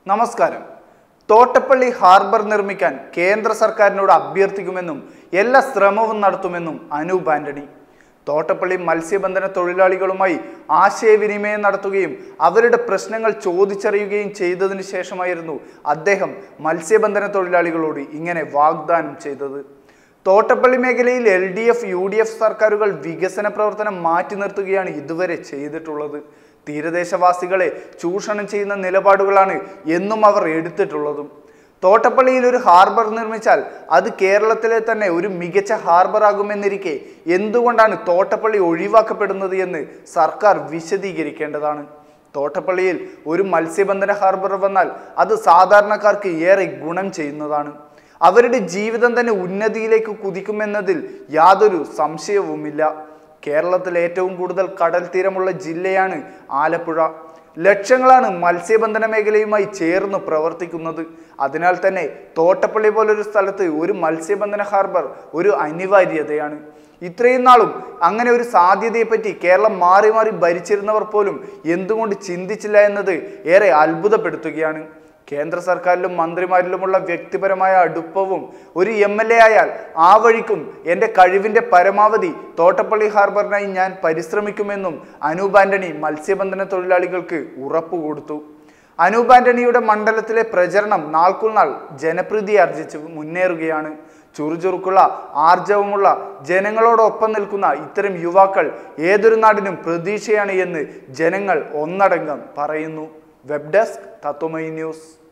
നമസ്കാരം തോട്ടപ്പള്ളി ഹാർബർ നിർമ്മിക്കാൻ കേന്ദ്ര സർക്കാരിനോട് അഭ്യർത്ഥിക്കുമെന്നും എല്ലാ ശ്രമവും നടത്തുമെന്നും അനൂപ് ആന്റണി തോട്ടപ്പള്ളി മത്സ്യബന്ധന തൊഴിലാളികളുമായി ആശയവിനിമയം നടത്തുകയും അവരുടെ പ്രശ്നങ്ങൾ ചോദിച്ചറിയുകയും ചെയ്തതിനു ശേഷമായിരുന്നു അദ്ദേഹം മത്സ്യബന്ധന തൊഴിലാളികളോട് ഇങ്ങനെ വാഗ്ദാനം ചെയ്തത് തോട്ടപ്പള്ളി മേഖലയിൽ L D F U D F സർക്കാരുകൾ വികസന പ്രവർത്തനം മാറ്റി നിർത്തുകയാണ് ഇതുവരെ ചെയ്തിട്ടുള്ളത് തീരദേശവാസികളെ ചൂഷണം ചെയ്യുന്ന നിലപാടുകളാണ് എന്നും അവർ എടുത്തിട്ടുള്ളതും തോട്ടപ്പള്ളിയിൽ ഒരു ഹാർബർ നിർമ്മിച്ചാൽ അത് കേരളത്തിലെ തന്നെ ഒരു മികച്ച ഹാർബർ ആകുമെന്നിരിക്കെ എന്തുകൊണ്ടാണ് തോട്ടപ്പള്ളി ഒഴിവാക്കപ്പെടുന്നത് എന്ന് സർക്കാർ വിശദീകരിക്കേണ്ടതാണ് തോട്ടപ്പള്ളിയിൽ ഒരു മത്സ്യബന്ധന ഹാർബർ വന്നാൽ അത് സാധാരണക്കാർക്ക് ഏറെ ഗുണം ചെയ്യുന്നതാണ് അവരുടെ ജീവിതം തന്നെ ഉന്നതിയിലേക്ക് കുതിക്കുമെന്നതിൽ യാതൊരു സംശയവുമില്ല കേരളത്തിൽ ഏറ്റവും കൂടുതൽ കടൽ തീരമുള്ള ജില്ലയാണ് ആലപ്പുഴ ലക്ഷങ്ങളാണ് മത്സ്യബന്ധന മേഖലയുമായി ചേർന്ന് പ്രവർത്തിക്കുന്നത് അതിനാൽ തന്നെ തോട്ടപ്പള്ളി പോലൊരു സ്ഥലത്ത് ഒരു മത്സ്യബന്ധന ഹാർബർ ഒരു അനിവാര്യതയാണ് ഇത്രയും നാളും അങ്ങനെ ഒരു സാധ്യതയെപ്പറ്റി കേരളം മാറി മാറി ഭരിച്ചിരുന്നവർ പോലും എന്തുകൊണ്ട് ചിന്തിച്ചില്ല എന്നത് ഏറെ അത്ഭുതപ്പെടുത്തുകയാണ് കേന്ദ്ര സർക്കാരിലും മന്ത്രിമാരിലുമുള്ള വ്യക്തിപരമായ അടുപ്പവും ഒരു എം എൽ എ ആയാൽ ആ വഴിക്കും എൻ്റെ കഴിവിൻ്റെ പരമാവധി തോട്ടപ്പള്ളി ഹാർബറിനായി ഞാൻ പരിശ്രമിക്കുമെന്നും അനൂപ് ആന്റണി മത്സ്യബന്ധന തൊഴിലാളികൾക്ക് ഉറപ്പു കൊടുത്തു അനൂപ് ആന്റണിയുടെ മണ്ഡലത്തിലെ പ്രചരണം നാൾക്കുൾ നാൾ ജനപ്രീതി ആർജിച്ച് മുന്നേറുകയാണ് ചുറുചുറുക്കുള്ള ആർജവമുള്ള ജനങ്ങളോടൊപ്പം നിൽക്കുന്ന ഇത്തരം യുവാക്കൾ ഏതൊരു നാടിനും പ്രതീക്ഷയാണ് എന്ന് ജനങ്ങൾ ഒന്നടങ്കം പറയുന്നു വെബ് ഡെസ്ക് തത്വമൈ ന്യൂസ്